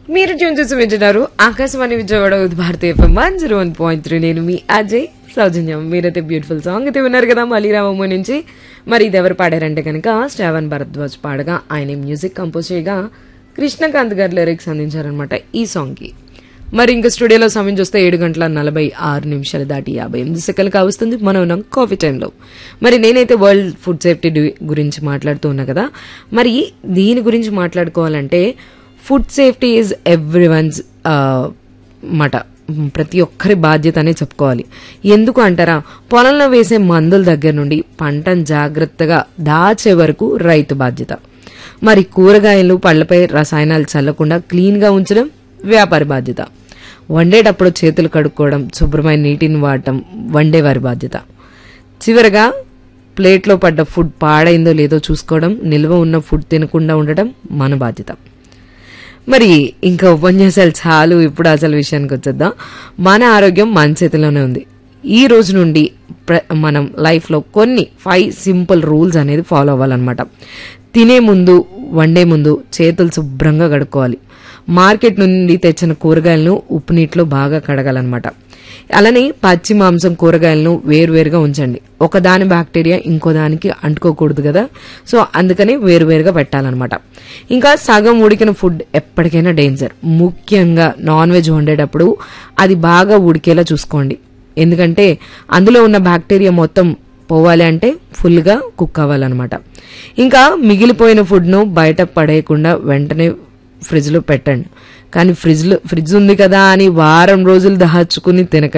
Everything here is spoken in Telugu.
మీరు ట్యూన్ చేసి వింటున్నారు Akashvani Vijayawada Vividh Bharati F M one zero one point three నేను మీ అజయ్ సౌజన్యం మీరైతే బ్యూటిఫుల్ సాంగ్ అయితే విన్నారు కదా మలీరామమ్మ నుంచి మరి ఇది ఎవరు పాడారంటే కనుక శ్రావణ్ భరద్వాజ్ పాడగా ఆయన మ్యూజిక్ కంపోజ్ చేయగా కృష్ణకాంత్ గారు లిరిక్స్ అందించారనమాట ఈ సాంగ్కి మరి ఇంకా స్టూడియోలో సమయం చూస్తే ఏడు గంటల నలభై ఆరు నిమిషాలు దాటి యాభై ఎనిమిది సెకండ్లు కావస్తుంది మనం ఉన్నాం కాఫీ టైంలో మరి నేనైతే వరల్డ్ ఫుడ్ సేఫ్టీ డి- గురించి మాట్లాడుతూ ఉన్నా కదా మరి దీని గురించి మాట్లాడుకోవాలంటే food safety is everyone's మాట ప్రతి ఒక్కరి బాధ్యత అనే చెప్పుకోవాలి ఎందుకు అంటారా పొలంలో వేసే మందుల దగ్గర నుండి పంటను జాగ్రత్తగా దాచే వరకు రైతు బాధ్యత మరి కూరగాయలు పళ్ళపై రసాయనాలు చల్లకుండా క్లీన్గా ఉంచడం వ్యాపారి బాధ్యత వండేటప్పుడు చేతులు కడుక్కోవడం శుభ్రమైన నీటిని వాడటం వండేవారి బాధ్యత చివరగా ప్లేట్లో పడ్డ ఫుడ్ పాడైందో లేదో చూసుకోవడం నిల్వ ఉన్న ఫుడ్ తినకుండా ఉండటం మన బాధ్యత మరి ఇంకా ఉపన్యాసాలు చాలు ఇప్పుడు అసలు విషయానికి వచ్చేద్దాం మన ఆరోగ్యం మన చేతిలోనే ఉంది ఈ రోజు నుండి ప్ర- మనం లైఫ్లో కొన్ని ఫైవ్ సింపుల్ రూల్స్ అనేది ఫాలో అవ్వాలన్నమాట తినే ముందు వండే ముందు చేతులు శుభ్రంగా కడుక్కోవాలి మార్కెట్ నుండి తెచ్చిన కూరగాయలను ఉప్పు నీటిలో బాగా కడగాలన్నమాట అలానే పచ్చి మాంసం కూరగాయలను వేరువేరుగా ఉంచండి ఒకదాని బ్యాక్టీరియా ఇంకో దానికి అంటుకోకూడదు కదా సో అందుకని వేరువేరుగా పెట్టాలన్నమాట ఇంకా సగం ఉడికిన ఫుడ్ ఎప్పటికైనా డేంజర్ ముఖ్యంగా నాన్ వెజ్ వండేటప్పుడు అది బాగా ఉడికేలా చూసుకోండి ఎందుకంటే అందులో ఉన్న బ్యాక్టీరియా మొత్తం పోవాలి అంటే ఫుల్గా కుక్ అవ్వాలన్నమాట ఇంకా మిగిలిపోయిన ఫుడ్ను బయట పడేయకుండా వెంటనే ఫ్రిడ్జ్లో పెట్టండి కానీ ఫ్రిడ్జ్లో ఫ్రిడ్జ్ ఉంది కదా అని వారం రోజులు దాచుకుని తినకండి